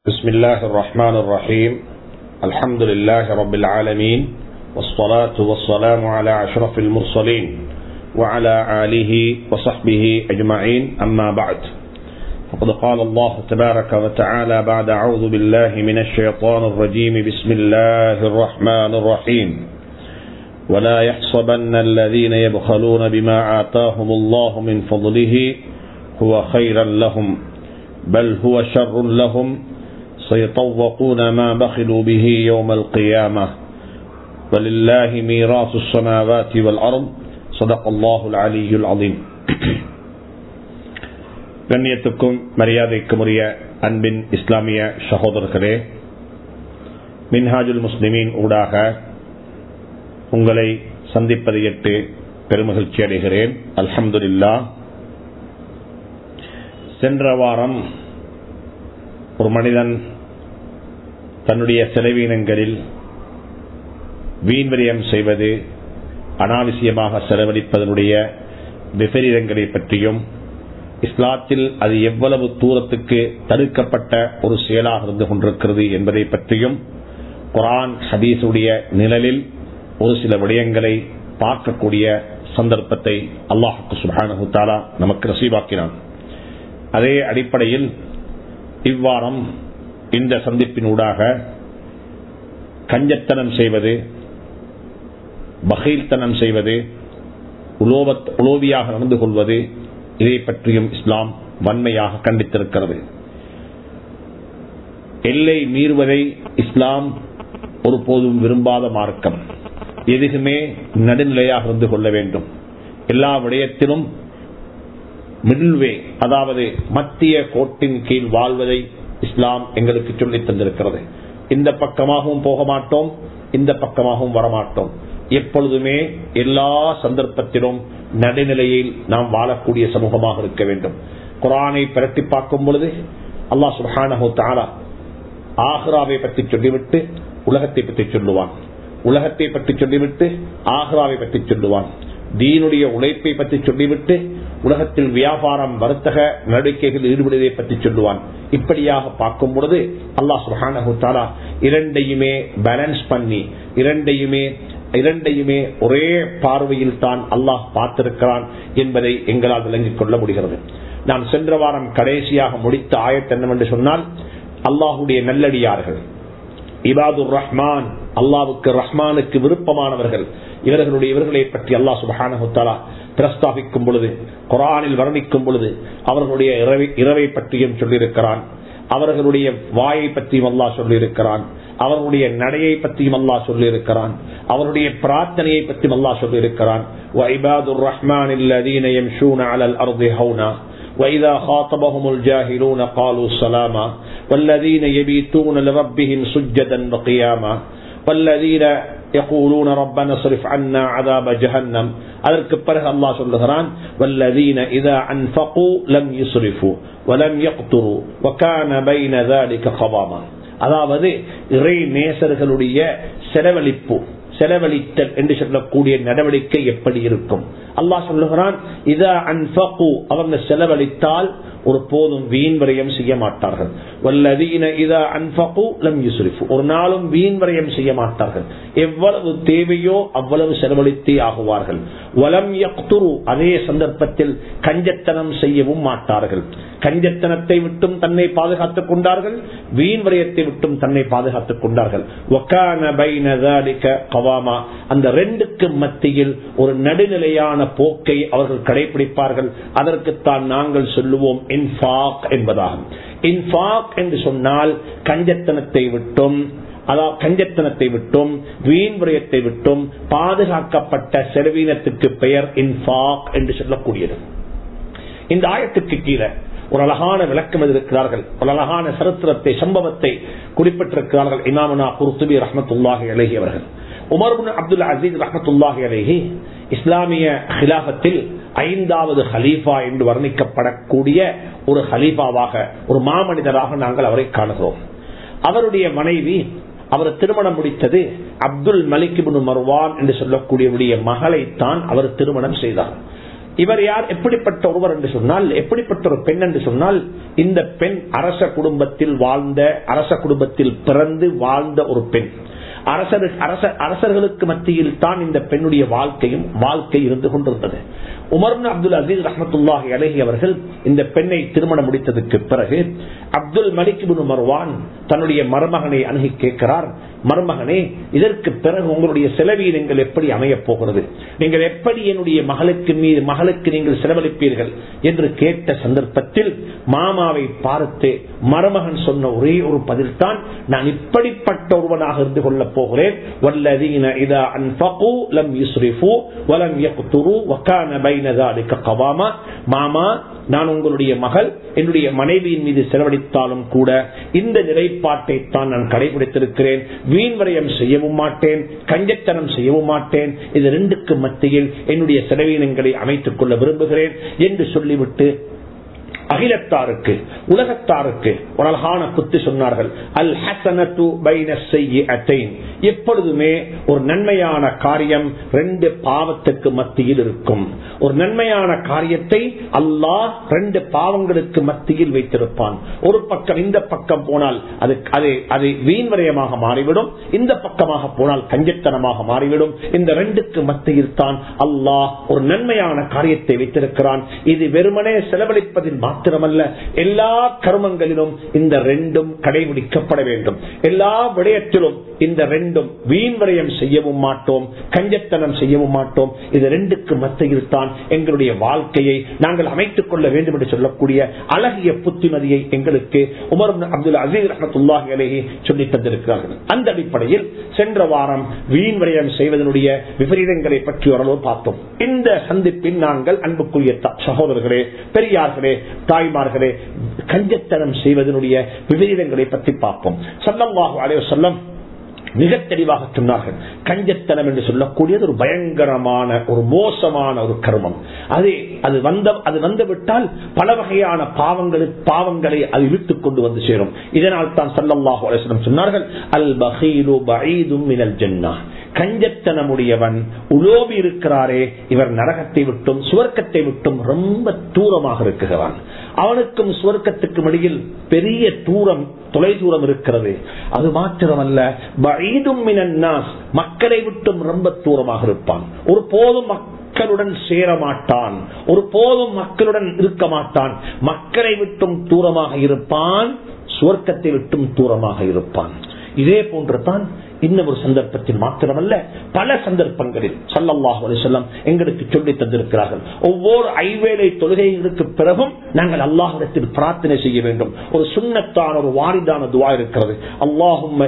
بسم الله الرحمن الرحيم الحمد لله رب العالمين والصلاة والسلام على أشرف المرسلين وعلى آله وصحبه أجمعين أما بعد فقد قال الله تبارك وتعالى بعد أعوذ بالله من الشيطان الرجيم بسم الله الرحمن الرحيم ولا يحسبن الذين يبخلون بما آتاهم الله من فضله هو خيرا لهم بل هو شر لهم سيطوقون ما بخلوا به يوم القيامة ولله ميراث السماوات والأرض صدق الله العلي العظيم கண்ணியத்துக்கும் மரியாதைக்கும் உரிய அன்பின் இஸ்லாமிய சகோதரர்களே மின்ஹாஜுல் முஸ்லிமின் ஊடாக உங்களை சந்திப்பதை எட்டு பெருமகிழ்ச்சி அடைகிறேன் அல்ஹம்துல்லா சென்ற வாரம் ஒரு மனிதன் தன்னுடைய செலவீனங்களில் வீண்விரயம் செய்வது அனாவசியமாக செலவழிப்பதனுடைய விபரீதங்களை பற்றியும் இஸ்லாத்தில் அது எவ்வளவு தூரத்துக்கு தடுக்கப்பட்ட ஒரு செயலாக இருந்து கொண்டிருக்கிறது என்பதை பற்றியும் குரான் ஹதீஸுடைய நிழலில் ஒரு சில விடயங்களை பார்க்கக்கூடிய சந்தர்ப்பத்தை அல்லாஹுக்கு சுபானு தாலா நமக்கு ரசீவாக்கினான் அதே அடிப்படையில் இவ்வாரம் இந்த சந்திப்பினூடாக கஞ்சத்தனம் செய்வது பகீல்தனம் செய்வது உலோவியாக நடந்து கொள்வது இதை பற்றியும் இஸ்லாம் வன்மையாக கண்டித்திருக்கிறது எல்லை மீறுவதை இஸ்லாம் ஒருபோதும் விரும்பாத மார்க்கம் எதுகுமே நடுநிலையாக இருந்து கொள்ள வேண்டும் எல்லா விடயத்திலும் மிடில்வே அதாவது மத்திய கோட்டின் கீழ் வாழ்வதை இஸ்லாம் எங்களுக்கு சொல்லி தந்திருக்கிறது இந்த பக்கமாகவும் போக மாட்டோம் இந்த பக்கமாகவும் வரமாட்டோம் எப்பொழுதுமே எல்லா சந்தர்ப்பத்திலும் நடுநிலையில் நாம் வாழக்கூடிய சமூகமாக இருக்க வேண்டும் குரானை பிரட்டி பார்க்கும் பொழுது அல்லா சுஹானஹோ தாலா ஆஹ்ராவை பற்றி சொல்லிவிட்டு உலகத்தை பற்றி சொல்லுவான் உலகத்தை பற்றி சொல்லிவிட்டு ஆஹ்ராவை பற்றி சொல்லுவான் தீனுடைய உழைப்பை பற்றி சொல்லிவிட்டு உலகத்தில் வியாபாரம் வர்த்தக நடவடிக்கைகளில் ஈடுபடுவதை பற்றி சொல்லுவான் இப்படியாக பார்க்கும் பொழுது அல்லா சுஹானா இரண்டையுமே பேலன்ஸ் பண்ணி இரண்டையுமே இரண்டையுமே ஒரே பார்வையில் தான் அல்லாஹ் பார்த்திருக்கிறான் என்பதை எங்களால் விளங்கிக் கொள்ள முடிகிறது நாம் சென்ற வாரம் கடைசியாக முடித்த ஆயத் என்னவென்று சொன்னால் அல்லாஹுடைய நல்லடியார்கள் இபாதுர் ரஹ்மான் அல்லாவுக்கு ரஹ்மானுக்கு விருப்பமானவர்கள் இவர்களுடைய இவர்களை பற்றி அல்லாஹ் சுபஹானஹுத்தாலா பிரஸ்தாபிக்கும் பொழுது குரானில் வர்ணிக்கும் பொழுது அவர்களுடைய இரவை பற்றியும் சொல்லியிருக்கிறான் அவர்களுடைய வாயை பற்றியும் அல்லா சொல்லியிருக்கிறான் அவர்களுடைய நடையை பற்றியும் அல்லா சொல்லியிருக்கிறான் அவருடைய பிரார்த்தனையை பற்றியும் அல்லா சொல்லியிருக்கிறான் ரஹ்மான் وإذا خاطبهم الجاهلون قالوا سلاما والذين يبيتون لربهم سجدا وقياما والذين يقولون ربنا اصرف عنا عذاب جهنم அதற்கு பிறகு அல்லாஹ் சொல்லுகிறான் والذين اذا انفقوا لم يسرفوا ولم يقتروا وكان بين ذلك قواما அதாவது இறை நேசர்களுடைய செலவழிப்பு செலவழித்தல் என்று சொல்லக்கூடிய நடவடிக்கை எப்படி இருக்கும் அல்லாஹ் சொல்லுகிறான் இதா அன்பகு அவங்க செலவழித்தால் ஒரு போதும் வீண் வரையம் செய்ய மாட்டார்கள் வல்லதீன இதா அன்பகு லம் யுசுரிஃபு ஒரு நாளும் வீண் வரையம் செய்ய மாட்டார்கள் எவ்வளவு தேவையோ அவ்வளவு செலவழித்தே ஆகுவார்கள் வலம் யக்துரு அதே சந்தர்ப்பத்தில் கஞ்சத்தனம் செய்யவும் மாட்டார்கள் கஞ்சத்தனத்தை விட்டும் தன்னை பாதுகாத்துக் கொண்டார்கள் வீண் வரையத்தை விட்டும் தன்னை பாதுகாத்துக் கொண்டார்கள் அந்த ரெண்டுக்கு மத்தியில் ஒரு நடுநிலையான போக்கை அவர்கள் கடைபிடிப்பார்கள் அதற்குத்தான் நாங்கள் சொல்லுவோம் இன்ஃபாக் என்பதாகும் இன்ஃபாக் என்று சொன்னால் கஞ்சத்தனத்தை விட்டும் அதாவது கஞ்சத்தனத்தை விட்டும் வீண் விரயத்தை விட்டும் பாதுகாக்கப்பட்ட செலவீனத்துக்கு பெயர் இன்ஃபாக் என்று சொல்லக்கூடியது இந்த ஆயத்துக்கு கீழே ஒரு அழகான விளக்கம் இருக்கிறார்கள் ஒரு அழகான சரித்திரத்தை சம்பவத்தை குறிப்பிட்டிருக்கிறார்கள் இமாமனா குருத்துபி ரஹமத்துல்லாஹி அலஹி அவர்கள் உமர்புன் அப்துல் அசீஸ் ரஹமத்துல்லாஹி அலஹி இஸ்லாமிய ஹிலாபத்தில் ஐந்தாவது ஹலீஃபா என்று வர்ணிக்கப்படக்கூடிய ஒரு ஹலீஃபாவாக ஒரு மாமனிதராக நாங்கள் அவரை காணுகிறோம் அவருடைய மனைவி அவர் திருமணம் முடித்தது அப்துல் மலிக் மர்வான் என்று சொல்லக்கூடியவருடைய மகளைத்தான் அவர் திருமணம் செய்தார் இவர் யார் எப்படிப்பட்ட ஒருவர் என்று சொன்னால் எப்படிப்பட்ட ஒரு பெண் என்று சொன்னால் இந்த பெண் அரச குடும்பத்தில் வாழ்ந்த அரச குடும்பத்தில் பிறந்து வாழ்ந்த ஒரு பெண் அரசர் அரச அரசர்களுக்கு மத்தியில் தான் இந்த பெண்ணுடைய வாழ்க்கையும் வாழ்க்கை இருந்து கொண்டிருந்தது உமர் அப்துல் அசீஸ் ரஹமத்துல்லாஹி அலஹி அவர்கள் இந்த பெண்ணை திருமணம் முடித்ததுக்கு பிறகு அப்துல் மலிக் மர்வான் தன்னுடைய மருமகனை அணுகி கேட்கிறார் மருமகனே இதற்கு பிறகு உங்களுடைய செலவீனங்கள் எப்படி அமையப் போகிறது நீங்கள் எப்படி என்னுடைய மகளுக்கு மீது மகளுக்கு நீங்கள் செலவழிப்பீர்கள் என்று கேட்ட சந்தர்ப்பத்தில் மாமாவை பார்த்து மருமகன் சொன்ன ஒரே ஒரு பதில் தான் நான் இப்படிப்பட்ட ஒருவனாக இருந்து கொள்ளப் போகிறேன் வல்லதீன இதா அன்ஃபகு லம் யுஸ்ரிஃபு வலம் யக்துரு வகான பைன ذلك قواما மாமா நான் உங்களுடைய மகள் என்னுடைய மனைவியின் மீது செலவழித்தாலும் கூட இந்த நிலைப்பாட்டை தான் நான் கடைபிடித்திருக்கிறேன் வீண் வரையம் செய்யவும் மாட்டேன் கஞ்சத்தனம் செய்யவும் மாட்டேன் இது ரெண்டுக்கு மத்தியில் என்னுடைய செலவீனங்களை அமைத்துக் கொள்ள விரும்புகிறேன் என்று சொல்லிவிட்டு அகிலத்தாருக்கு உலகத்தாருக்கு ஒரு அழகான குத்து சொன்னார்கள் அல் ஹசனத்து எப்பொழுதுமே ஒரு நன்மையான காரியம் ரெண்டு பாவத்துக்கு மத்தியில் இருக்கும் ஒரு நன்மையான காரியத்தை அல்லாஹ் ரெண்டு பாவங்களுக்கு மத்தியில் வைத்திருப்பான் ஒரு பக்கம் இந்த பக்கம் போனால் அது அது அது வீண்வரையமாக மாறிவிடும் இந்த பக்கமாக போனால் கஞ்சத்தனமாக மாறிவிடும் இந்த ரெண்டுக்கு மத்தியில் தான் அல்லாஹ் ஒரு நன்மையான காரியத்தை வைத்திருக்கிறான் இது வெறுமனே செலவழிப்பதில் மாத்திரமல்ல எல்லா கர்மங்களிலும் இந்த ரெண்டும் கடைபிடிக்கப்பட வேண்டும் எல்லா விடயத்திலும் இந்த ரெண்டும் வீண் விரயம் செய்யவும் மாட்டோம் கஞ்சத்தனம் செய்யவும் மாட்டோம் இது ரெண்டுக்கு மத்தியில் தான் எங்களுடைய வாழ்க்கையை நாங்கள் அமைத்துக் கொள்ள வேண்டும் என்று சொல்லக்கூடிய அழகிய புத்திமதியை எங்களுக்கு உமர் அப்துல் அசீஸ் ரஹத்துல்லாஹி அலேஹி சொல்லி தந்திருக்கிறார்கள் அந்த அடிப்படையில் சென்ற வாரம் வீண் விரயம் செய்வதனுடைய விபரீதங்களை பற்றி ஓரளவு பார்த்தோம் இந்த சந்திப்பில் நாங்கள் அன்புக்குரிய சகோதரர்களே பெரியார்களே தாய்மார்களே கஞ்சத்தனம் செய்வதனுடைய விபரீதங்களை பற்றி பார்ப்போம் சல்லல்லாஹு அலைய சொல்லம் மிக தெளிவாக சொன்னார்கள் கஞ்சத்தனம் என்று சொல்லக்கூடியது ஒரு பயங்கரமான ஒரு மோசமான ஒரு கர்மம் அது அது வந்த அது வந்துவிட்டால் பல வகையான பாவங்களுக்கு பாவங்களை அது இழுத்துக் கொண்டு வந்து சேரும் இதனால் தான் சல்லல்லாஹு அலிஸ்லம் சொன்னார்கள் அல் பஹீலு பஈதும் மினல் ஜன்னா கஞ்சத்தனமுடையவன் உலோபி இருக்கிறாரே இவர் நரகத்தை விட்டும் சுவர்க்கத்தை விட்டும் ரொம்ப தூரமாக இருக்குகிறான் அவனுக்கும் சுவர்க்கத்துக்கும் இடையில் பெரிய தூரம் தொலை தூரம் இருக்கிறது அது மாத்திரமல்ல மக்களை விட்டும் ரொம்ப தூரமாக இருப்பான் ஒரு போதும் மக்களுடன் சேர மாட்டான் ஒரு போதும் மக்களுடன் இருக்க மாட்டான் மக்களை விட்டும் தூரமாக இருப்பான் சுவர்க்கத்தை விட்டும் தூரமாக இருப்பான் இதே போன்று தான் இன்னும் ஒரு சந்தர்ப்பத்தில் மாத்திரமல்ல பல சந்தர்ப்பங்களில் சல்லல்லாஹு அலிசல்லாம் எங்களுக்கு சொல்லி தந்திருக்கிறார்கள் ஒவ்வொரு ஐவேளை தொழுகைகளுக்கு பிறகும் நாங்கள் அல்லாஹிடத்தில் பிரார்த்தனை செய்ய வேண்டும் ஒரு சுண்ணத்தான ஒரு வாரிதான துவா இருக்கிறது அல்லாஹும்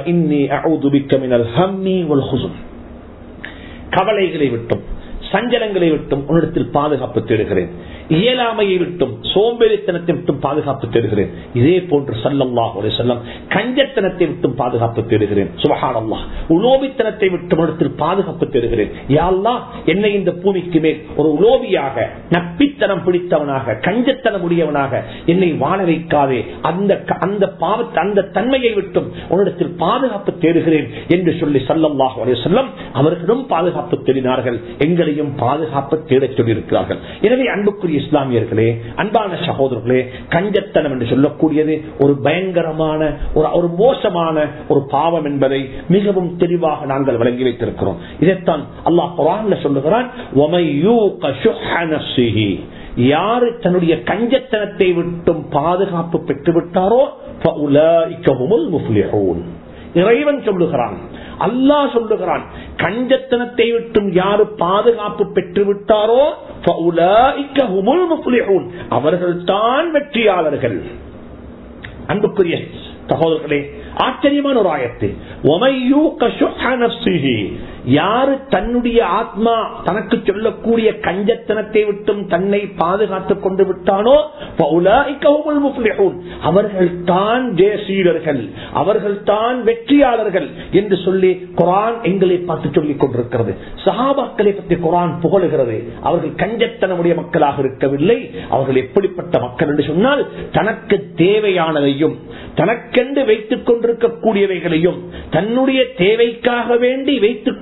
கவலைகளை விட்டும் சஞ்சலங்களை விட்டும் உன்னிடத்தில் பாதுகாப்பு தேடுகிறேன் இயலாமையை விட்டும் சோம்பேறித்தனத்தை விட்டும் பாதுகாப்பு தேடுகிறேன் இதே போன்று சல்லல்லாஹ் ஒரு செல்லம் கஞ்சத்தனத்தை விட்டும் பாதுகாப்பு தேடுகிறேன் சுபஹானல்லா உலோபித்தனத்தை விட்டு இடத்தில் பாதுகாப்பு தேடுகிறேன் யாழ்லா என்னை இந்த பூமிக்கு மேல் ஒரு உலோபியாக நப்பித்தனம் பிடித்தவனாக கஞ்சத்தனம் உடையவனாக என்னை வாழ வைக்காதே அந்த அந்த பாவத்தை அந்த தன்மையை விட்டும் உன்னிடத்தில் பாதுகாப்பு தேடுகிறேன் என்று சொல்லி சல்லல்லாஹ் ஒரு செல்லம் அவர்களும் பாதுகாப்பு தேடினார்கள் எங்களையும் பாதுகாப்பு தேடச் சொல்லியிருக்கிறார்கள் எனவே அன்புக்குரிய இஸ்லாமியர்களே அன்பான சகோதரர்களே கஞ்சத்தனம் என்று சொல்லக்கூடியது ஒரு பயங்கரமான ஒரு ஒரு மோசமான ஒரு பாவம் என்பதை மிகவும் தெளிவாக நாங்கள் வழங்கி வைத்திருக்கிறோம் இதைத்தான் அல்லாஹ் குரான்ல சொல்லுகிறான் யாரு தன்னுடைய கஞ்சத்தனத்தை விட்டும் பாதுகாப்பு பெற்றுவிட்டாரோ இறைவன் சொல்லுகிறான் அல்லாஹ் சொல்லுகிறான் கஞ்சத்தனத்தை விட்டும் யாரு பாதுகாப்பு பெற்று விட்டாரோ அவர்கள் தான் வெற்றியாளர்கள் அன்புக்குரிய சகோதரர்களே ஆச்சரியமான ஒரு ஆயத்து யாரு தன்னுடைய ஆத்மா தனக்கு சொல்லக்கூடிய கஞ்சத்தனத்தை விட்டும் தன்னை பாதுகாத்துக் கொண்டு விட்டானோ அவர்கள் தான் ஜெயசீலர்கள் அவர்கள் தான் வெற்றியாளர்கள் என்று சொல்லி குரான் எங்களை பார்த்து சொல்லிக் கொண்டிருக்கிறது சஹாபாக்களை பற்றி குரான் புகழுகிறது அவர்கள் கஞ்சத்தனமுடைய மக்களாக இருக்கவில்லை அவர்கள் எப்படிப்பட்ட மக்கள் என்று சொன்னால் தனக்கு தேவையானதையும் தனக்கென்று வைத்துக் கொண்டிருக்கக்கூடியவைகளையும் தன்னுடைய தேவைக்காக வேண்டி வைத்துக்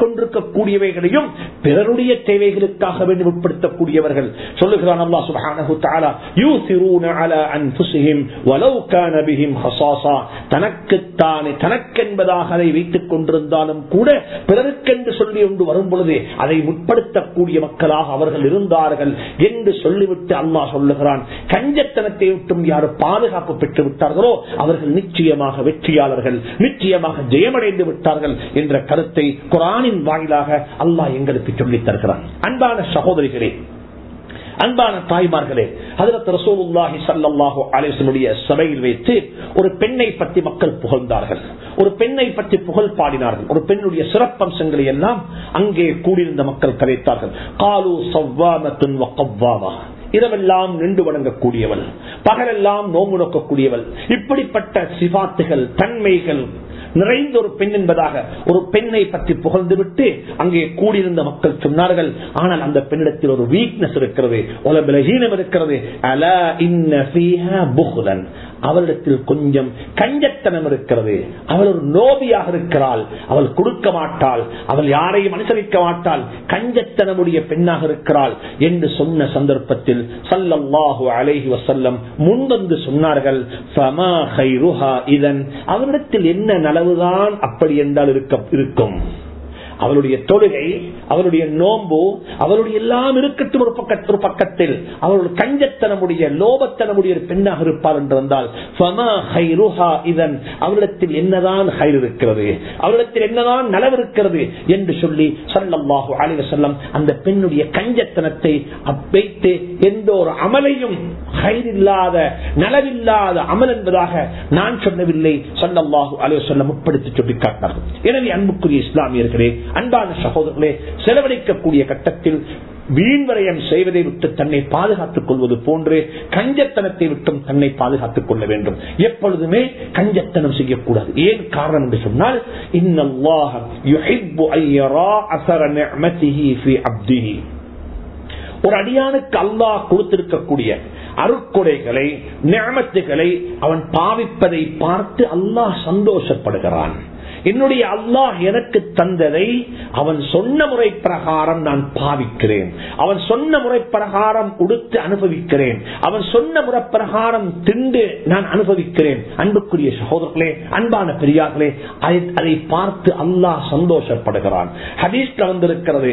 கொண்டிருக்கக்கூடியவைகளையும் பிறருடைய தேவைகளுக்காக வேண்டி உட்படுத்தக்கூடியவர்கள் சொல்லுகிறான் அல்லாஹ் சுப்ஹானஹு தஆலா யூசிரூன அலா அன்ஃபுஸிஹிம் வலவ் கான பிஹிம் ஹஸாஸா தனக்குத்தானே தனக்கென்பதாக அதை வைத்துக் கொண்டிருந்தாலும் கூட பிறருக்கென்று சொல்லி ஒன்று வரும் பொழுது அதை முற்படுத்தக்கூடிய மக்களாக அவர்கள் இருந்தார்கள் என்று சொல்லிவிட்டு அல்லாஹ் சொல்லுகிறான் கஞ்சத்தனத்தை விட்டும் யார் பாதுகாப்பு பெற்று விட்டார்களோ அவர்கள் நிச்சயமாக வெற்றியாளர்கள் நிச்சயமாக ஜெயமடைந்து விட்டார்கள் என்ற கருத்தை குரானின் வாயிலாக அல்லாஹ் எங்களுக்கு சொல்லித் தருகிறான் அன்பான சகோதரிகளே அன்பான தாய்மார்களே ஹதரத் ரசூலுல்லாஹி ஸல்லல்லாஹு அலைஹி வஸல்லுடைய சபையில் வைத்து ஒரு பெண்ணை பற்றி மக்கள் புகழ்ந்தார்கள் ஒரு பெண்ணை பற்றி புகழ் பாடினார்கள் ஒரு பெண்ணுடைய சிறப்பம்சங்களை எல்லாம் அங்கே கூடியிருந்த மக்கள் கதைத்தார்கள் காலு சவ்வாமத்துன் வகவ்வாமா இரவெல்லாம் நின்று வணங்கக்கூடியவள் பகலெல்லாம் நோம்பு நோக்கக்கூடியவள் இப்படிப்பட்ட சிபாத்துகள் தன்மைகள் நிறைந்த ஒரு பெண் என்பதாக ஒரு பெண்ணை பற்றி புகழ்ந்து விட்டு அங்கே கூடியிருந்த மக்கள் சொன்னார்கள் ஆனால் அந்த பெண்ணிடத்தில் ஒரு வீக்னஸ் இருக்கிறது ஒரு பலகீனம் இருக்கிறது அல இன்ன ஃபீஹா புகுலன் அவளிடத்தில் கொஞ்சம் கஞ்சத்தனம் இருக்கிறது அவள் ஒரு நோபியாக இருக்கிறாள் அவள் கொடுக்க மாட்டாள் அவள் யாரையும் அனுசரிக்க மாட்டாள் கஞ்சத்தனமுடைய பெண்ணாக இருக்கிறாள் என்று சொன்ன சந்தர்ப்பத்தில் சல்லல்லாஹு அலைஹி வசல்லம் முன்வந்து சொன்னார்கள் ஃபமா கைருஹா இதன் அவரிடத்தில் என்ன நலவுதான் அப்படி என்றால் இருக்க இருக்கும் அவளுடைய தொழுகை அவளுடைய நோம்பு அவளுடைய எல்லாம் இருக்கட்டும் ஒரு பக்கத்தில் ஒரு பக்கத்தில் அவளுடைய கஞ்சத்தனமுடைய லோபத்தனமுடைய ஒரு பெண்ணாக இருப்பார் என்று வந்தால் இதன் அவரிடத்தில் என்னதான் ஹைர் இருக்கிறது அவரிடத்தில் என்னதான் நலவு இருக்கிறது என்று சொல்லி சல்லல்லாஹு அலைவ செல்லம் அந்த பெண்ணுடைய கஞ்சத்தனத்தை வைத்து எந்த ஒரு அமலையும் ஹைர் இல்லாத நலவில்லாத அமல் என்பதாக நான் சொல்லவில்லை சல்லல்லாஹு அலைவ செல்லம் உட்படுத்தி சொல்லி காட்டினார்கள் எனவே அன்புக்குரிய இஸ்லாமியர்களே அன்பான சகோதரர்களே செலவழிக்கக்கூடிய கட்டத்தில் வீண்வரையம் செய்வதை விட்டு தன்னை பாதுகாத்துக் கொள்வது போன்று கஞ்சத்தனத்தை விட்டும் தன்னை பாதுகாத்துக் கொள்ள வேண்டும் எப்பொழுதுமே கஞ்சத்தனம் செய்யக்கூடாது ஏன் காரணம் என்று சொன்னால் இன்னல்லாஹ யுஹிப்பு ஐயரா அசர நிஅமதிஹி ஃபீ அப்திஹி ஒரு அடியானுக்கு அல்லாஹ் கொடுத்திருக்கக்கூடிய அருக்கொடைகளை நியமத்துகளை அவன் பாவிப்பதை பார்த்து அல்லாஹ் சந்தோஷப்படுகிறான் என்னுடைய அல்லாஹ் எனக்கு தந்ததை அவன் சொன்ன முறை பிரகாரம் நான் பாவிக்கிறேன் அவன் சொன்ன முறை பிரகாரம் உடுத்து அனுபவிக்கிறேன் அவன் சொன்ன முறை பிரகாரம் திண்டு நான் அனுபவிக்கிறேன் அன்புக்குரிய சகோதரர்களே அன்பான பெரியார்களே அதை பார்த்து அல்லாஹ் சந்தோஷப்படுகிறான் ஹதீஸ்ல வந்திருக்கிறது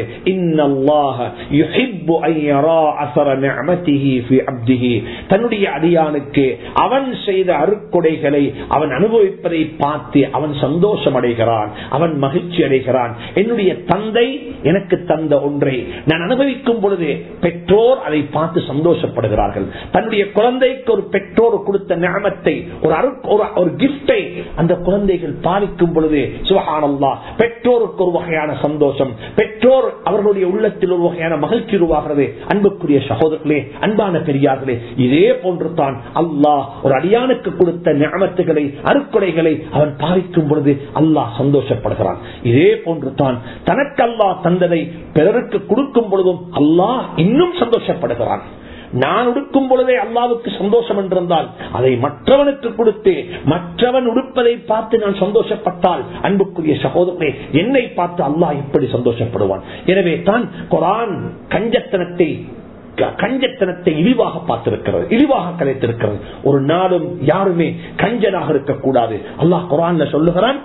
தன்னுடைய அடியானுக்கு அவன் செய்த அருக்கொடைகளை அவன் அனுபவிப்பதை பார்த்து அவன் சந்தோஷம் அடைகிறான் அவன் மகிழ்ச்சி அடைகிறான் என்னுடைய தந்தை எனக்கு தந்த ஒன்றை நான் அனுபவிக்கும் பொழுது பெற்றோர் அதை பார்த்து சந்தோஷப்படுகிறார்கள் தன்னுடைய குழந்தைக்கு ஒரு பெற்றோர் கொடுத்த ஞாபத்தை ஒரு ஒரு கிஃப்டை அந்த குழந்தைகள் பாலிக்கும் பொழுது சுகானல்லா பெற்றோருக்கு ஒரு வகையான சந்தோஷம் பெற்றோர் அவர்களுடைய உள்ளத்தில் ஒரு வகையான மகிழ்ச்சி உருவாகிறது அன்புக்குரிய சகோதரர்களே அன்பான பெரியார்களே இதே போன்று தான் அல்லாஹ் ஒரு அடியானுக்கு கொடுத்த ஞாபத்துகளை அறுக்குடைகளை அவன் பாவிக்கும் பொழுது அல்லாஹ் சந்தோஷப்படுகிறான் இதே போன்று தான் தனக்கு அல்லாஹ் தந்ததை பிறருக்கு கொடுக்கும் பொழுதும் அல்லாஹ் இன்னும் சந்தோஷப்படுகிறான் நான் உடுக்கும் பொழுதே அல்லாவுக்கு சந்தோஷம் என்றிருந்தால் அதை மற்றவனுக்கு கொடுத்து மற்றவன் உடுப்பதை பார்த்து நான் சந்தோஷப்பட்டால் அன்புக்குரிய சகோதரனை என்னை பார்த்து அல்லாஹ் இப்படி சந்தோஷப்படுவான் எனவே தான் குரான் கஞ்சத்தனத்தை கஞ்சத்தனத்தை இழிவாக பார்த்திருக்கிறது இழிவாக கலைத்திருக்கிறது ஒரு நாளும் யாருமே கஞ்சனாக இருக்கக்கூடாது அல்லாஹ் குரான்ல சொல்லுகிறான்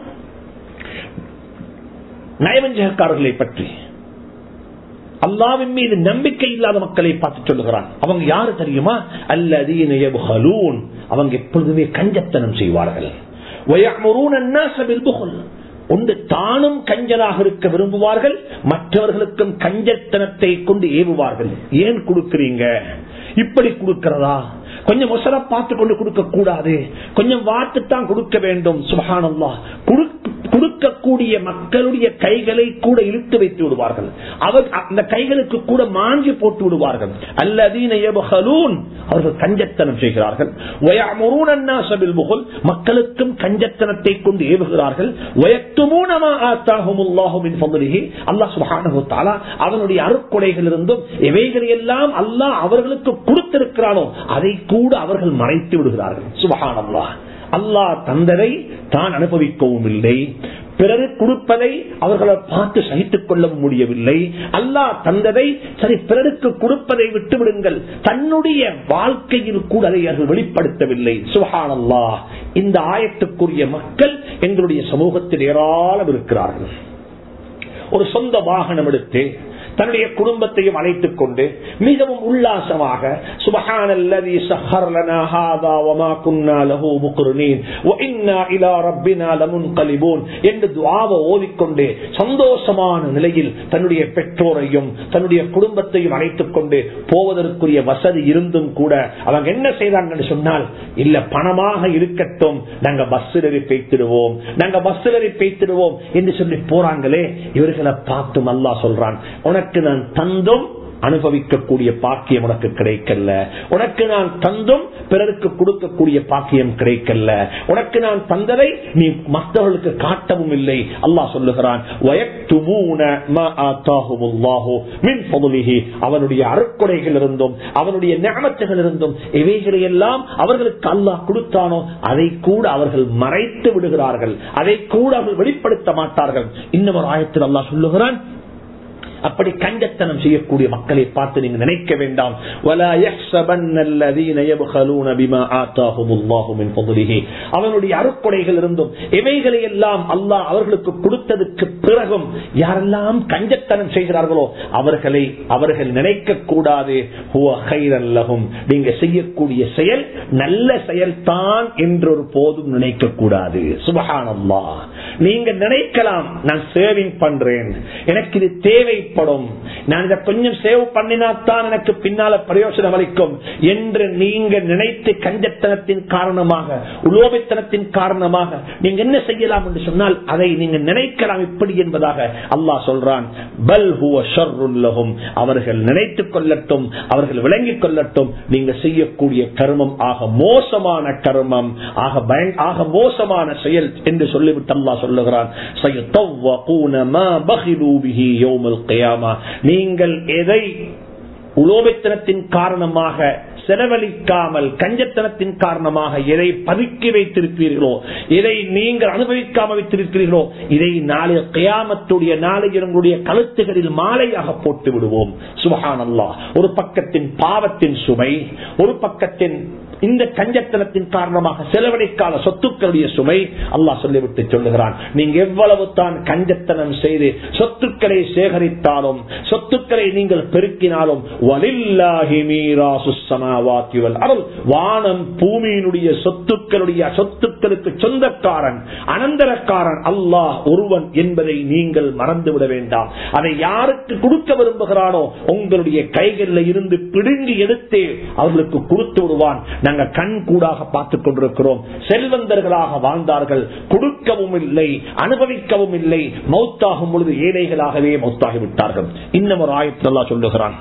நயவஞ்சகக்காரர்களை பற்றி அல்லாவின் மீது நம்பிக்கை இல்லாத மக்களை பார்த்து சொல்லுகிறான் அவங்க யாரு தெரியுமா அல்லதீன அவங்க எப்பொழுதுமே கஞ்சத்தனம் செய்வார்கள் ஒன்று தானும் கஞ்சனாக இருக்க விரும்புவார்கள் மற்றவர்களுக்கும் கஞ்சத்தனத்தை கொண்டு ஏவுவார்கள் ஏன் கொடுக்கிறீங்க இப்படி கொடுக்கிறதா கொஞ்சம் முசல பார்த்து கொண்டு கொடுக்க கூடாது கொஞ்சம் வாத்துத்தான் கொடுக்க வேண்டும் சுபகானல்லா கொடுக்கக்கூடிய மக்களுடைய கைகளை கூட இழுத்து வைத்து விடுவார்கள் அவர் அந்த கைகளுக்கு கூட மாஞ்சி போட்டு விடுவார்கள் அல்லதீன அவர்கள் கஞ்சத்தனம் செய்கிறார்கள் மக்களுக்கும் கஞ்சத்தனத்தை கொண்டு ஏவுகிறார்கள் அவனுடைய அருக்கொடைகள் இருந்தும் எவைகள் எல்லாம் அல்லாஹ் அவர்களுக்கு கொடுத்திருக்கிறானோ அதை கூட அவர்கள் மறைத்து விடுகிறார்கள் சுபகான் அல்லாஹ் அல்லாஹ் தந்ததை தான் அனுபவிக்கவும் இல்லை பிறரு கொடுப்பதை அவர்களை பார்த்து சகித்துக் கொள்ள முடியவில்லை அல்லாஹ் தந்ததை சரி பிறருக்கு கொடுப்பதை விட்டுவிடுங்கள் தன்னுடைய வாழ்க்கையில் கூட அதை அவர்கள் வெளிப்படுத்தவில்லை சுஹானல்லா இந்த ஆயத்துக்குரிய மக்கள் எங்களுடைய சமூகத்தில் ஏராளம் இருக்கிறார்கள் ஒரு சொந்த வாகனம் எடுத்து தன்னுடைய குடும்பத்தையும் அழைத்துக் கொண்டு மிகவும் உல்லாசமாக சுபஹானல்லதி சஹர்லனா ஹாதா வமா குன்னா லஹு முக்ரினீன் வ இன்னா இலா ரப்பினா லமுன்கலிபூன் என்று துஆவை ஓதிக்கொண்டு சந்தோஷமான நிலையில் தன்னுடைய பெற்றோரையும் தன்னுடைய குடும்பத்தையும் அழைத்துக் கொண்டு போவதற்குரிய வசதி இருந்தும் கூட அவங்க என்ன செய்தாங்கன்னு சொன்னால் இல்ல பணமாக இருக்கட்டும் நாங்க பஸ்ஸில் ஏறி பேய்த்திடுவோம் நாங்க பஸ்ஸில் ஏறி பேய்த்திடுவோம் என்று சொல்லி போறாங்களே இவர்களை பார்த்தும் அல்லாஹ் சொல்றான் உனக்கு நான் தந்தும் அனுபவிக்கக்கூடிய பாக்கியம் உனக்கு கிடைக்கல உனக்கு நான் தந்தும் பிறருக்கு கொடுக்கக்கூடிய பாக்கியம் கிடைக்கல உனக்கு நான் தந்ததை நீ மற்றவர்களுக்கு காட்டவும் இல்லை அல்லாஹ் சொல்லுகிறான் வயக்துமூன மா ஆத்தாஹுமுல்லாஹு மின் ஃபதுலிஹி. அவனுடைய அருட்கொடைகள் இருந்தும் அவனுடைய ஞானத்துகள் இருந்தும் இவைகளை எல்லாம் அவர்களுக்கு அல்லாஹ் கொடுத்தானோ அதை கூட அவர்கள் மறைத்து விடுகிறார்கள் அதை கூட அவர்கள் வெளிப்படுத்த மாட்டார்கள் இன்னும் ஒரு ஆயத்தில் அல்லாஹ் சொல்லுகிறான் அப்படி கஞ்சத்தனம் செய்யக்கூடிய மக்களை பார்த்து நீங்க நினைக்க வேண்டாம் وَلَا يَحْسَبَنَّ الَّذِينَ يَبْخَلُونَ بِمَا آتَاهُمُ اللَّهُ مِنْ فَضْلِهِ அவனுடைய அருட்கொடைகள் இருந்தும் இவைகளை எல்லாம் அல்லாஹ் அவர்களுக்கு கொடுத்ததுக்கு பிறகும் யாரெல்லாம் கஞ்சத்தனம் செய்கிறார்களோ அவர்களை அவர்கள் நினைக்க கூடாது هُوَ خَيْرًا لَهُمْ. நீங்க செய்யக்கூடிய செயல் நல்ல செயல்தான் என்று ஒரு போதும் நினைக்க கூடாது சுபஹானல்லா நீங்க நினைக்கலாம் நான் சேவிங் பண்றேன் எனக்கு இது தேவைப்படும் நான் இதை கொஞ்சம் சேவ் பண்ணினாத்தான் எனக்கு பின்னால பிரயோஜனம் அளிக்கும் என்று நீங்க நினைத்து கஞ்சத்தனத்தின் காரணமாக உலோபித்தனத்தின் காரணமாக நீங்க என்ன செய்யலாம் என்று சொன்னால் அதை நீங்க நினைக்கலாம் இப்படி என்பதாக அல்லாஹ் சொல்றான் பல் ஹுவ ஷர்ருல் லஹும். அவர்கள் நினைத்துக் கொள்ளட்டும் அவர்கள் விளங்கிக் கொள்ளட்டும் நீங்க செய்யக்கூடிய கர்மம் ஆக மோசமான கர்மம் ஆக பயங்- ஆக மோசமான செயல் என்று சொல்லிவிட்டு அல்லாஹ் சொல்லுகிறான் "சயத்தவ்வகூன மா பகிலூ பிஹி யௌமல் கியாமா." நீங்கள் எதை உலோபத்தனத்தின் காரணமாக செலவழிக்காமல் கஞ்சத்தனத்தின் காரணமாக எதை பதுக்கி வைத்திருப்பீர்களோ எதை நீங்கள் அனுபவிக்காமல் வைத்திருக்கிறீர்களோ இதை நாளை கியாமத்துடைய நாளை உங்களுடைய கழுத்துகளில் மாலையாக போட்டு விடுவோம் சுபஹான் ஒரு பக்கத்தின் பாவத்தின் சுமை ஒரு பக்கத்தின் இந்த கஞ்சத்தனத்தின் காரணமாக செலவழிக்காத சொத்துக்களுடைய சுமை அல்லாஹ் சொல்லிவிட்டு சொல்லுகிறான் நீங்க எவ்வளவு தான் கஞ்சத்தனம் செய்து சொத்துக்களை சேகரித்தாலும் சொத்துக்களை நீங்கள் பெருக்கினாலும் வலில்லாஹி மீராசு ஸமாவாத்தி வல் அருள் வானம் பூமியினுடைய சொத்துக்களுடைய சொத்துக்களுக்கு சொந்தக்காரன் அனந்தரக்காரன் அல்லாஹ் ஒருவன் என்பதை நீங்கள் மறந்துவிட வேண்டாம் அதை யாருக்கு கொடுக்க விரும்புகிறானோ உங்களுடைய கைகளில் இருந்து பிடுங்கி எடுத்து அவர்களுக்கு கொடுத்து விடுவான் நாங்க கண் கூடாக பார்த்துக் கொண்டிருக்கிறோம் செல்வந்தர்களாக வாழ்ந்தார்கள் கொடுக்கவும் இல்லை அனுபவிக்கவும் இல்லை மௌத்தாகும் பொழுது ஏழைகளாகவே மௌத்தாகிவிட்டார்கள் இன்னும் ஒரு ஆயத்தல்லா சொல்லுகிறான்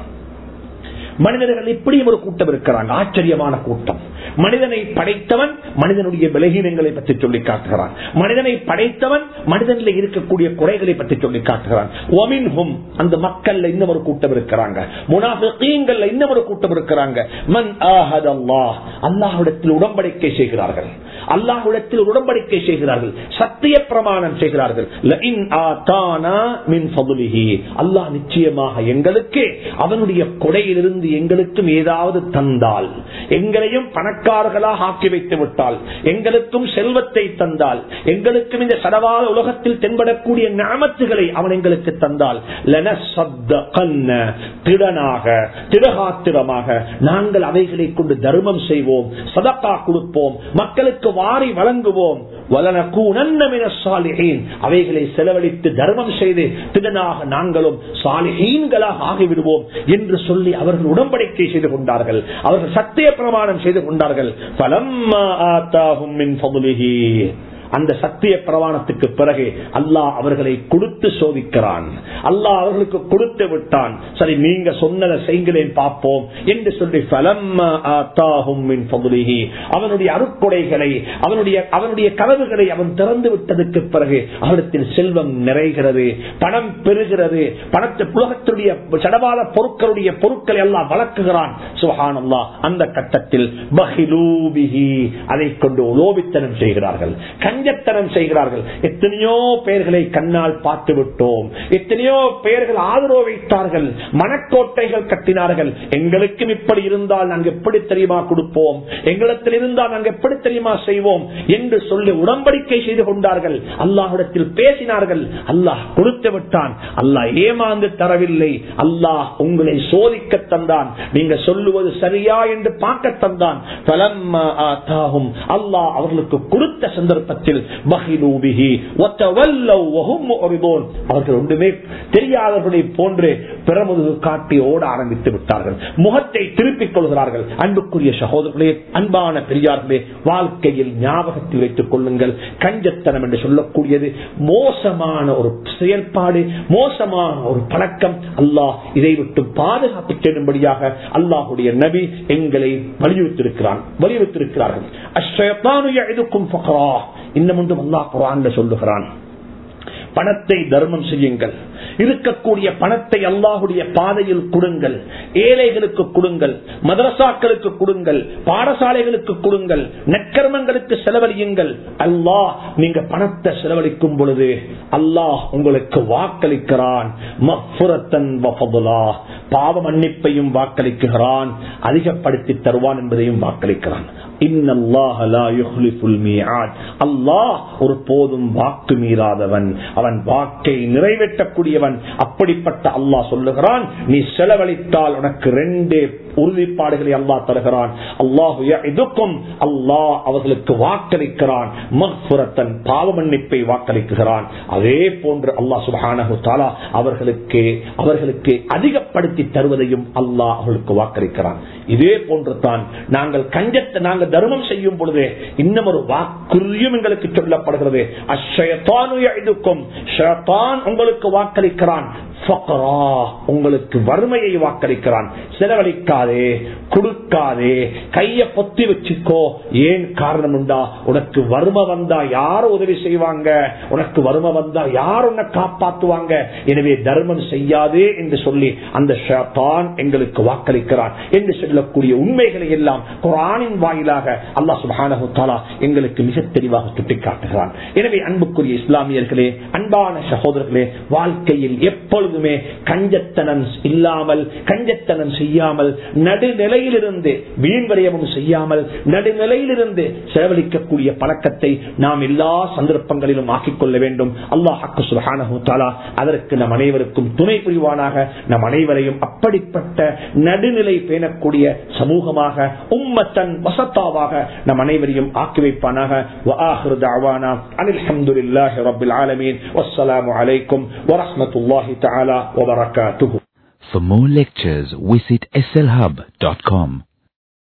மனிதர்கள் இப்படியும் ஒரு கூட்டம் இருக்கிறாங்க ஆச்சரியமான கூட்டம் மனிதனை படைத்தவன் மனிதனுடைய பலகீனங்களை பற்றி சொல்லி காட்டுகிறான் மனிதனை படைத்தவன் மனிதனில் இருக்கக்கூடிய குறைகளை பற்றி சொல்லி காட்டுகிறான் ஒமின்ஹும் அந்த மக்கள்ல இன்னும் ஒரு கூட்டம் இருக்கிறாங்க முனாஃபிகீன்கள்ல இன்னும் ஒரு கூட்டம் இருக்கிறாங்க மன் ஆஹத் அல்லாஹ் அல்லாஹ்விடத்தில் உடன்படிக்கை செய்கிறார்கள் அல்லாஹ்விடத்தில் உடன்படிக்கை செய்கிறார்கள் சத்திய பிரமாணம் செய்கிறார்கள் லஇன் ஆதானா மின் ஃபதுலிஹி அல்லாஹ் நிச்சயமாக எங்களுக்கு அவனுடைய கொடையிலிருந்து எங்களுக்கும் ஏதாவது தந்தால் எங்களையும் பணக்காரர்களாக ஆக்கி வைத்து விட்டால் எங்களுக்கும் செல்வத்தை தந்தால் எங்களுக்கும் இந்த சடவாத உலகத்தில் தென்படக்கூடிய நாமத்துகளை அவன் எங்களுக்கு தந்தால் லனசத்தகன்ன திடனாக திடகாத்திரமாக நாங்கள் அவைகளை கொண்டு தர்மம் செய்வோம் சதக்கா கொடுப்போம் மக்களுக்கு வாரி வழங்குவோம் வலனக்கூனன்ன மின சாலிஹீன். அவைகளை செலவழித்து தர்மம் செய்து திடனாக நாங்களும் சாலிஹீன்களாக ஆகிவிடுவோம் என்று சொல்லி அவர்கள் உடன்படிக்கை செய்து கொண்டார்கள் அவர்கள் சத்திய பிரமாணம் செய்து கொண்டார்கள் பலம்மா ஆத்தாஹும் மின் ஃபதுலிஹி. அந்த சத்திய பிரமாணத்துக்கு பிறகு அல்லாஹ் அவர்களை கொடுத்து சோதிக்கிறான் அல்லாஹ் அவர்களுக்கு கொடுத்து விட்டான் சரி நீங்க சொன்னதை செய்கிறேன் பார்ப்போம் என்று சொல்லி "ஃபலம்மா ஆத்தாஹும் மின் ஃபதுலிஹி." அவனுடைய அருட்கொடைகளை அவனுடைய அவனுடைய கதவுகளை அவன் திறந்து விட்டதுக்கு பிறகு அவரிடத்தில் செல்வம் நிறைகிறது பணம் பெறுகிறது பணத்தை உலகத்துடைய சடவாத பொருட்களுடைய பொருட்களை எல்லாம் வளர்க்குகிறான் சுஹான் அந்த கட்டத்தில் பஹிலூபிஹி அதை கொண்டு உலோபித்தனம் செய்கிறார்கள் கஞ்சத்தனம் செய்கிறார்கள் எத்தனையோ பெயர்களை கண்ணால் பார்த்து விட்டோம் எத்தனையோ பெயர்கள் ஆதரவு வைத்தார்கள் மனக்கோட்டைகள் கட்டினார்கள் எங்களுக்கும் இப்படி இருந்தால் நாங்கள் எப்படி தெரியுமா கொடுப்போம் எங்களிடத்தில் இருந்தால் நாங்கள் எப்படி தெரியுமா செய்வோம் என்று சொல்லி உடன்படிக்கை செய்து கொண்டார்கள் அல்லாஹிடத்தில் பேசினார்கள் அல்லாஹ் கொடுத்து விட்டான் அல்லாஹ் ஏமாந்து தரவில்லை அல்லாஹ் உங்களை சோதிக்க தந்தான் நீங்க சொல்லுவது சரியா என்று பார்க்க தந்தான் பலம்மா ஆத்தாகும் அல்லாஹ் அவர்களுக்கு கொடுத்த சந்தர்ப்பத்தில் பஹிலூபிஹி ஒத்தவல்லவ் வஹும் முஅரிதூன். அவர்கள் ஒன்றுமே தெரியாதவர்களை போன்று பிறமுது காட்டி ஓட ஆரம்பித்து விட்டார்கள் முகத்தை திருப்பிக் கொள்கிறார்கள் அன்புக்குரிய சகோதரர்களே அன்பான பெரியார்களே வாழ்க்கையில் ஞாபகத்தில் வைத்துக் கொள்ளுங்கள் கஞ்சத்தனம் என்று சொல்லக்கூடியது மோசமான ஒரு செயல்பாடு மோசமான ஒரு பழக்கம் அல்லாஹ் இதை விட்டு பாதுகாப்பு தேடும்படியாக அல்லாஹுடைய நபி எங்களை வலியுறுத்திருக்கிறான் வலியுறுத்திருக்கிறார்கள் அஷ்ஷயத்தானு யஇதுக்கும் ஃபக்ரா இன்னும் ஒன்றும் அல்லாஹ் குர்ஆன்ல சொல்லுகிறான் பணத்தை தர்மம் செய்யுங்கள் இருக்கக்கூடிய பணத்தை அல்லாஹுடைய பாதையில் கொடுங்கள் ஏழைகளுக்கு கொடுங்கள் மதரசாக்களுக்கு கொடுங்கள் பாடசாலைகளுக்கு கொடுங்கள் நற்கர்மங்களுக்கு செலவழியுங்கள் அல்லாஹ் நீங்க பணத்தை செலவழிக்கும் பொழுது அல்லாஹ் உங்களுக்கு வாக்களிக்கிறான் மஃபுரத்தன் வஃபதுலா. பாவ மன்னிப்பையும் வாக்களிக்கிறான் அதிகப்படுத்தி தருவான் என்பதையும் வாக்களிக்கிறான் இன்னல்லாஹ லா யுஹ்லிஃபுல் மீஆத். அல்லாஹ் ஒரு போதும் வாக்கு மீறாதவன் அவன் வாக்கை நிறைவேற்றக்கூடியவன் அப்படிப்பட்ட அல்லாஹ் சொல்லுகிறான் நீ செலவழித்தால் உனக்கு ரெண்டு உறுதிப்பாடுகளை அல்லாஹ் தருகிறான் அல்லாஹு இதுக்கும் அல்லாஹ் அவர்களுக்கு வாக்களிக்கிறான் மஹ்புரத்தன் பாவ மன்னிப்பை வாக்களிக்கிறான் அதே போன்று அல்லாஹ் சுபஹானஹு தஆலா அவர்களுக்கு அவர்களுக்கு அதிகப்படுத்தி தருவதையும் அல்லாஹ் அவர்களுக்கு வாக்களிக்கிறான் இதே போன்று தான் நாங்கள் கஞ்சத்தை நாங்கள் தர்மம் செய்யும் பொழுது இன்னும் ஒரு வாக்குறுதியும் எங்களுக்கு சொல்லப்படுகிறது அஷ்ஷயத்தானு யஇதுக்கும் ஷைத்தான் உங்களுக்கு வாக்களிக்கிறான் ஃபக்ரா, உங்களுக்கு வறுமையை வாக்களிக்கிறான் செலவழிக்காதே கொடுக்காதே கைய பொத்தி வச்சுக்கோ ஏன் காரணம் உண்டா உனக்கு வறுமை வந்தா யார் உதவி செய்வாங்க உனக்கு வறுமை வந்தா யார் உன்னை காப்பாத்துவாங்க எனவே தர்மம் செய்யாதே என்று சொல்லி அந்த ஷைத்தான் எங்களுக்கு வாக்களிக்கிறான் என்று சொல்லக்கூடிய உண்மைகளை எல்லாம் குரானின் வாயிலாக அல்லாஹ் சுப்ஹானஹு தஆலா எங்களுக்கு மிக தெளிவாக சுட்டிக்காட்டுகிறான் எனவே அன்புக்குரிய இஸ்லாமியர்களே அன்பான சகோதரர்களே வாழ்க்கையில் எப்பொழுதுமே கஞ்சத்தனம் இல்லாமல் கஞ்சத்தனம் செய்யாமல் நடுநிலையிலிருந்து வீண்வரையமும் செய்யாமல் நடுநிலையிலிருந்து செலவழிக்கக்கூடிய பழக்கத்தை நாம் எல்லா சந்தர்ப்பங்களிலும் ஆக்கிக் கொள்ள வேண்டும் அல்லாஹ் சுப்ஹானஹு தஆலா அதற்கு நம் அனைவருக்கும் துணை புரிவானாக நம் அனைவரையும் அப்படிப்பட்ட நடுநிலை பேணக்கூடிய சமூகமாக உம்மத்தன் வசத்தாவாக நம் அனைவரையும் ஆக்கி வைப்பானாக وآخر دعوانا أن الحمد لله رب العالمين والسلام عليكم ورحمة الله تعالى وبركاته For more lectures, visit slhub.com.